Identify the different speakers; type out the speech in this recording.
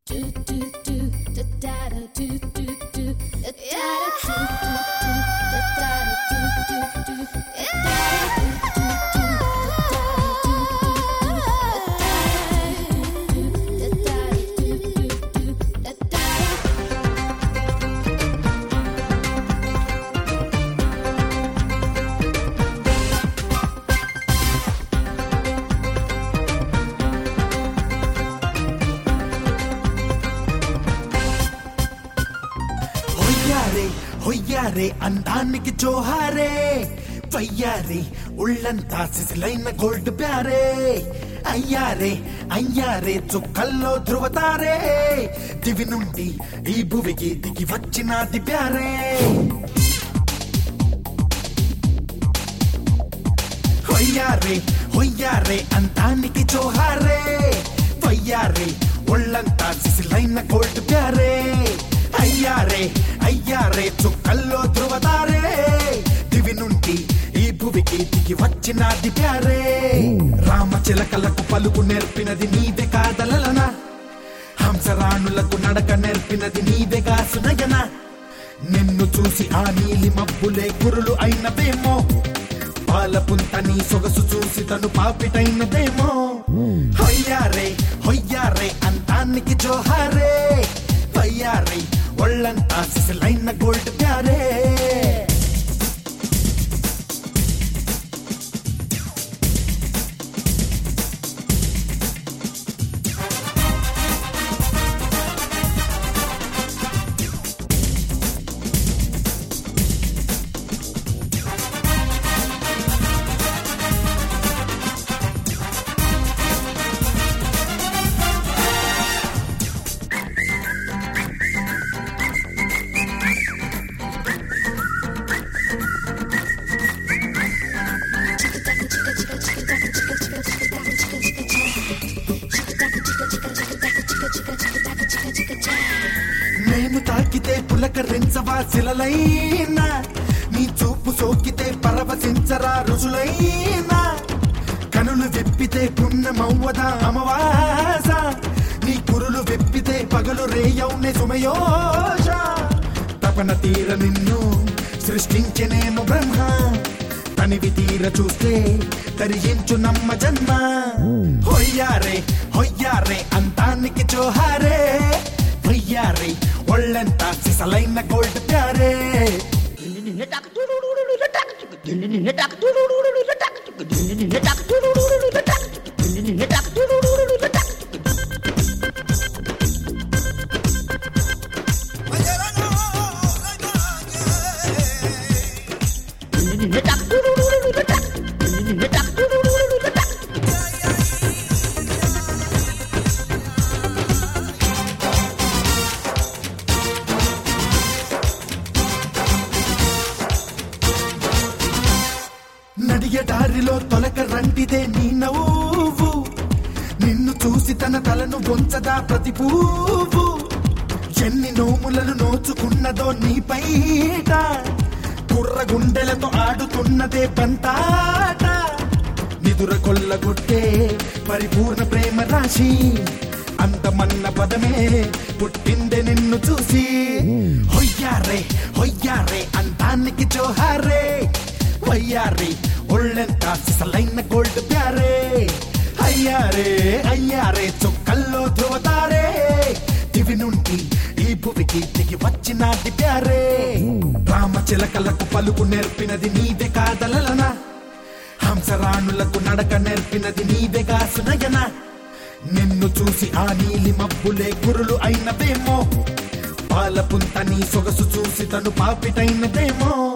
Speaker 1: హొయ్యారే హొయ్యారే అందానికి జోహారే వయ్యారే ఉళ్ళంతా సిసిలైన గోల్డ్ ప్యారే అయ్యారే అయ్యారే చుక్కల్లో ధృవతారే దివి నుండి ఈ భువికి దిగి వచ్చినది ప్యారే హొయ్యారే హొయ్యారే అందానికి జోహారే వయ్యారే ఒళ్ళంతా సిసిలైన గోల్డ్ ప్యారే అయ్యారే అయ్యారే చుక్కల్లో ధృవతారే దివి నుండి ఈ భువికి దిగి వచ్చినది ప్యారే రామచిలకలకు పలుకు నేర్పినది నీవే కాదలలన హంసరాణులకు నడక నేర్పినది నీవే కాసునయన నిన్ను చూసి ఆ నీలి మబ్బులే కురులు అయినవేమో పాల పుంతని సొగసు చూసి తను పాపిటైనదేమో హొయ్యారే హొయ్యారే అంతానికి జోహారే వయ్యారే ఒళ్ళంతా సిసిలైన గోల్డ్ ప్యారే నేను తాకితే పులకరించవా శిలలైనా నీ చూపు సోకితే పరవశించరా రుజులైనా కనులు విప్పితే పుణ్యమవ్వదా అమవాస నీ కురులు విప్పితే పగలు రేయౌనే సుమయోష తపన తీర నిన్ను సృష్టించి నేను బ్రహ్మ తనివి తీర చూస్తే తరియించు నమ్మ జన్మ హొయ్యారే హొయ్యారే అంతానికి చోహారే వయ్యారే ఒళ్ళంతా సిసలైన గోల్డ్ ప్యారే నడియ దారిలో తొలక రంటిదే నీ నవ్వు నిన్ను చూసి తన తలను వంచదా ప్రతి పువ్వు ఎన్ని నోములను నోచుకున్నదో నీ పైట కుర్ర గుండెలతో ఆడుతున్నదే పంతాట నిదుర కొల్లగొట్టే పరిపూర్ణ ప్రేమ రాశి అంతమన్న పదమే పుట్టిందే నిన్ను చూసి హొయ్యారే హొయ్యారే అంతానికి జోహారే వయ్యారే ఒళ్ళంతా సిసలైన గోల్డ్ ప్యారే అయ్యారే అయ్యారే చొక్కల్లో ధృవతారే దివి నుండి ఈ భువికి దిగి వచ్చినది ప్యారే రామచిలకలకు పలుకు నేర్పినది నీవే కాదలలన హంసరాణులకు నడక నేర్పినది నీవే కాసునయన నిన్ను చూసి ఆ నీలి మబ్బులే కురులు అయినవేమో పాల పుంతని సొగసు చూసి తను పాపిటైనదేమో